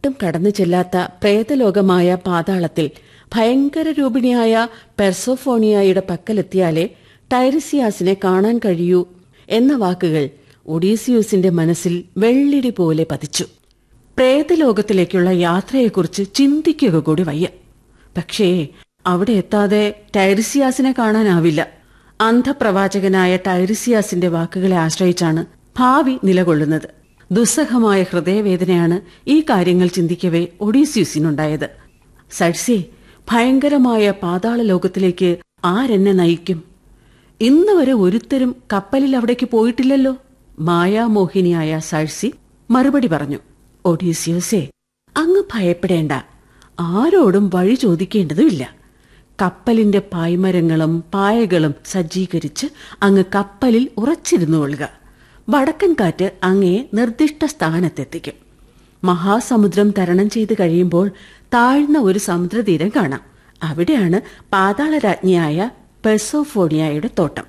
ആർക്കും കടന്നു ചെല്ലാത്ത പ്രേതലോകമായ പാതാളത്തിൽ ഭയങ്കര രൂപിണിയായ പെർസോഫോണിയായുടെ പക്കലെത്തിയാലേ ടൈറിസിയാസിനെ കാണാൻ കഴിയൂ എന്ന വാക്കുകൾ ഒഡീസിയൂസിന്റെ മനസ്സിൽ വെള്ളിടി പോലെ പതിച്ചു പ്രേതലോകത്തിലേക്കുള്ള യാത്രയെക്കുറിച്ച് ചിന്തിക്കുക കൂടി വയ്യ പക്ഷേ അവിടെ എത്താതെ ടൈറിസിയാസിനെ കാണാനാവില്ല അന്ധപ്രവാചകനായ ടൈറിസിയാസിന്റെ വാക്കുകളെ ആശ്രയിച്ചാണ് ഭാവി നിലകൊള്ളുന്നത് ദുസ്സഹമായ ഹൃദയവേദനയാണ് ഈ കാര്യങ്ങൾ ചിന്തിക്കവേ ഒഡീസ്യൂസിനുണ്ടായത് സഡ്സി ഭയങ്കരമായ പാതാള ലോകത്തിലേക്ക് ആരെന്നെ നയിക്കും ഇന്ന് വരെ ഒരുത്തരും കപ്പലിൽ അവിടേക്ക് പോയിട്ടില്ലല്ലോ മായാമോഹിനിയായ സഴ്സി മറുപടി പറഞ്ഞു ഒഡീസിയോസേ അങ്ങ് ഭയപ്പെടേണ്ട ആരോടും വഴി ചോദിക്കേണ്ടതുമില്ല കപ്പലിന്റെ പായ്മരങ്ങളും പായകളും സജ്ജീകരിച്ച് അങ്ങ് കപ്പലിൽ ഉറച്ചിരുന്നു കൊള്ളുക വടക്കൻ കാറ്റ് അങ്ങയെ നിർദ്ദിഷ്ട സ്ഥാനത്തെത്തിക്കും മഹാസമുദ്രം തരണം ചെയ്ത് കഴിയുമ്പോൾ താഴ്ന്ന ഒരു സമുദ്രതീരം കാണാം അവിടെയാണ് പാതാളരാജ്ഞിയായ പെർസോഫോണിയയുടെ തോട്ടം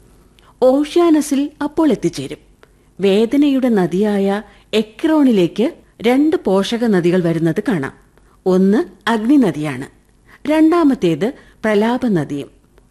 ഓഷ്യാനസിൽ അപ്പോൾ എത്തിച്ചേരും വേദനയുടെ നദിയായ എക്രോണിലേക്ക് രണ്ട് പോഷക നദികൾ വരുന്നത് കാണാം ഒന്ന് അഗ്നിനദിയാണ് രണ്ടാമത്തേത് പ്രലാപ നദിയും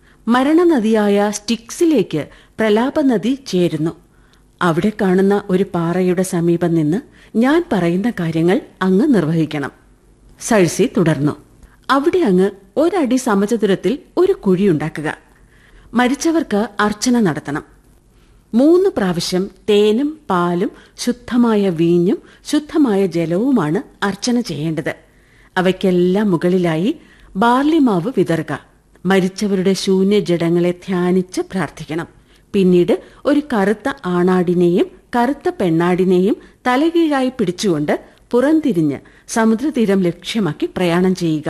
മരണനദിയായ സ്റ്റിക്സിലേക്ക് പ്രലാപ നദി ചേരുന്നു അവിടെ കാണുന്ന ഒരു പാറയുടെ സമീപം നിന്ന് ഞാൻ പറയുന്ന കാര്യങ്ങൾ അങ്ങ് നിർവഹിക്കണം സഴ്സി തുടർന്നു അവിടെ അങ്ങ് ഒരടി സമചതുരത്തിൽ ഒരു കുഴിയുണ്ടാക്കുക മരിച്ചവർക്ക് അർച്ചന നടത്തണം മൂന്ന് പ്രാവശ്യം തേനും പാലും ശുദ്ധമായ വീഞ്ഞും ശുദ്ധമായ ജലവുമാണ് അർച്ചന ചെയ്യേണ്ടത് അവയ്ക്കെല്ലാം മുകളിലായി ബാർലിമാവ് വിതറുക മരിച്ചവരുടെ ശൂന്യ ജഡങ്ങളെ ധ്യാനിച്ച് പ്രാർത്ഥിക്കണം പിന്നീട് ഒരു കറുത്ത ആണാടിനെയും കറുത്ത പെണ്ണാടിനെയും തലകീഴായി പിടിച്ചുകൊണ്ട് പുറംതിരിഞ്ഞ് സമുദ്രതീരം ലക്ഷ്യമാക്കി പ്രയാണം ചെയ്യുക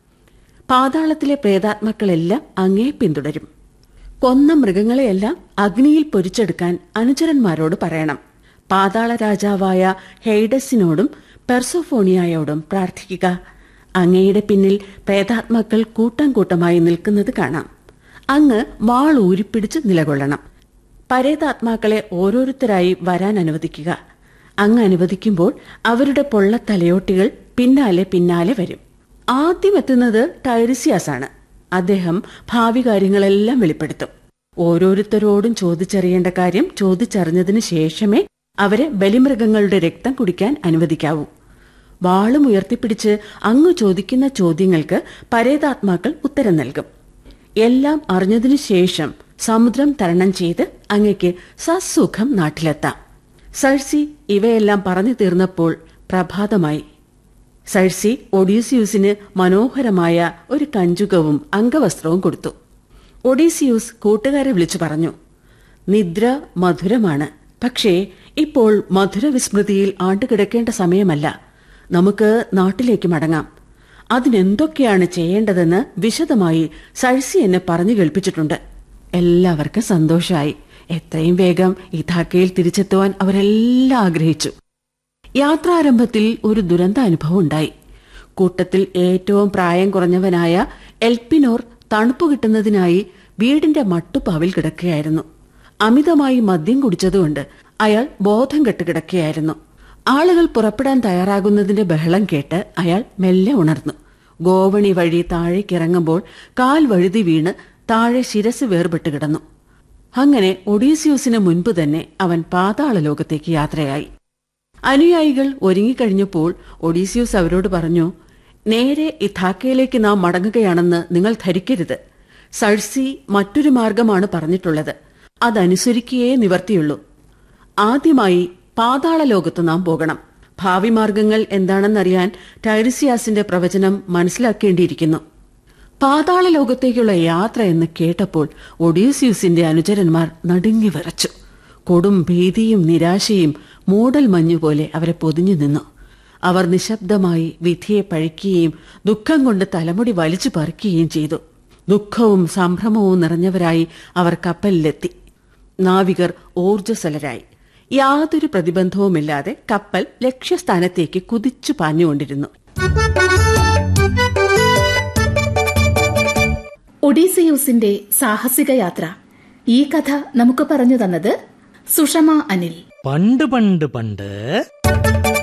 പാതാളത്തിലെ പ്രേതാത്മാക്കളെല്ലാം അങ്ങേ പിന്തുടരും കൊന്ന മൃഗങ്ങളെയെല്ലാം അഗ്നിയിൽ പൊരിച്ചെടുക്കാൻ അനുചരന്മാരോട് പറയണം പാതാള രാജാവായ ഹെയ്ഡസിനോടും പെർസോഫോണിയായോടും പ്രാർത്ഥിക്കുക അങ്ങയുടെ പിന്നിൽ പ്രേതാത്മാക്കൾ കൂട്ടം കൂട്ടമായി നിൽക്കുന്നത് കാണാം അങ്ങ് വാൾ ഊരിപ്പിടിച്ച് നിലകൊള്ളണം പരേതാത്മാക്കളെ ഓരോരുത്തരായി വരാൻ അനുവദിക്കുക അങ്ങ് അനുവദിക്കുമ്പോൾ അവരുടെ പൊള്ള തലയോട്ടികൾ പിന്നാലെ പിന്നാലെ വരും ആദ്യം എത്തുന്നത് ടൈറിസിയാസ് ആണ് അദ്ദേഹം ഭാവി കാര്യങ്ങളെല്ലാം വെളിപ്പെടുത്തും ഓരോരുത്തരോടും ചോദിച്ചറിയേണ്ട കാര്യം ചോദിച്ചറിഞ്ഞതിന് ശേഷമേ അവരെ ബലിമൃഗങ്ങളുടെ രക്തം കുടിക്കാൻ അനുവദിക്കാവൂ വാളും ഉയർത്തിപ്പിടിച്ച് അങ്ങ് ചോദിക്കുന്ന ചോദ്യങ്ങൾക്ക് പരേതാത്മാക്കൾ ഉത്തരം നൽകും എല്ലാം അറിഞ്ഞതിനു ശേഷം സമുദ്രം തരണം ചെയ്ത് അങ്ങയ്ക്ക് സസുഖം നാട്ടിലെത്താം സഴ്സി ഇവയെല്ലാം പറഞ്ഞു തീർന്നപ്പോൾ പ്രഭാതമായി സഴ്സി ഒഡീസിയൂസിന് മനോഹരമായ ഒരു കഞ്ചുകവും അംഗവസ്ത്രവും കൊടുത്തു ഒഡീസിയൂസ് കൂട്ടുകാരെ വിളിച്ചു പറഞ്ഞു നിദ്ര മധുരമാണ് പക്ഷേ ഇപ്പോൾ മധുരവിസ്മൃതിയിൽ ആണ്ടുകിടക്കേണ്ട സമയമല്ല നമുക്ക് നാട്ടിലേക്ക് മടങ്ങാം അതിനെന്തൊക്കെയാണ് ചെയ്യേണ്ടതെന്ന് വിശദമായി സഴ്സി എന്നെ പറഞ്ഞു കേൾപ്പിച്ചിട്ടുണ്ട് എല്ലാവർക്കും സന്തോഷമായി എത്രയും വേഗം ഇഥാക്കയിൽ തിരിച്ചെത്തുവാൻ അവരെല്ലാം ആഗ്രഹിച്ചു യാത്രാരംഭത്തിൽ ഒരു ദുരന്താനുഭവം ഉണ്ടായി കൂട്ടത്തിൽ ഏറ്റവും പ്രായം കുറഞ്ഞവനായ എൽപ്പിനോർ തണുപ്പ് കിട്ടുന്നതിനായി വീടിന്റെ മട്ടുപാവിൽ കിടക്കുകയായിരുന്നു അമിതമായി മദ്യം കുടിച്ചതുകൊണ്ട് അയാൾ ബോധം കെട്ട് കിടക്കുകയായിരുന്നു ആളുകൾ പുറപ്പെടാൻ തയ്യാറാകുന്നതിന്റെ ബഹളം കേട്ട് അയാൾ മെല്ലെ ഉണർന്നു ഗോവണി വഴി താഴേക്കിറങ്ങുമ്പോൾ കാൽ വഴുതി വീണ് താഴെ ശിരസ് വേർപെട്ട് കിടന്നു അങ്ങനെ ഒഡീസിയൂസിന് മുൻപ് തന്നെ അവൻ പാതാള ലോകത്തേക്ക് യാത്രയായി അനുയായികൾ ഒരുങ്ങിക്കഴിഞ്ഞപ്പോൾ ഒഡീസിയൂസ് അവരോട് പറഞ്ഞു നേരെ ഇഥാക്കയിലേക്ക് നാം മടങ്ങുകയാണെന്ന് നിങ്ങൾ ധരിക്കരുത് സഴ്സി മറ്റൊരു മാർഗമാണ് പറഞ്ഞിട്ടുള്ളത് അതനുസരിക്കുകയേ നിവർത്തിയുള്ളൂ ആദ്യമായി പാതാള ലോകത്ത് നാം പോകണം ഭാവി മാർഗങ്ങൾ എന്താണെന്നറിയാൻ ടൈറിസിയാസിന്റെ പ്രവചനം മനസ്സിലാക്കേണ്ടിയിരിക്കുന്നു പാതാള ലോകത്തേക്കുള്ള യാത്ര എന്ന് കേട്ടപ്പോൾ ഒഡീസിയൂസിന്റെ അനുചരന്മാർ നടുങ്ങി വിറച്ചു കൊടും ഭീതിയും നിരാശയും മൂടൽ മഞ്ഞുപോലെ അവരെ പൊതിഞ്ഞു നിന്നു അവർ നിശബ്ദമായി വിധിയെ പഴിക്കുകയും ദുഃഖം കൊണ്ട് തലമുടി വലിച്ചു പറിക്കുകയും ചെയ്തു ദുഃഖവും സംഭ്രമവും നിറഞ്ഞവരായി അവർ കപ്പലിലെത്തി നാവികർ ഊർജ്ജസ്വലരായി യാതൊരു പ്രതിബന്ധവുമില്ലാതെ കപ്പൽ ലക്ഷ്യസ്ഥാനത്തേക്ക് കുതിച്ചു പാഞ്ഞുകൊണ്ടിരുന്നു ഒഡീസിയൂസിന്റെ സാഹസിക യാത്ര ഈ കഥ നമുക്ക് പറഞ്ഞു തന്നത് സുഷമ അനിൽ പണ്ട് പണ്ട് പണ്ട്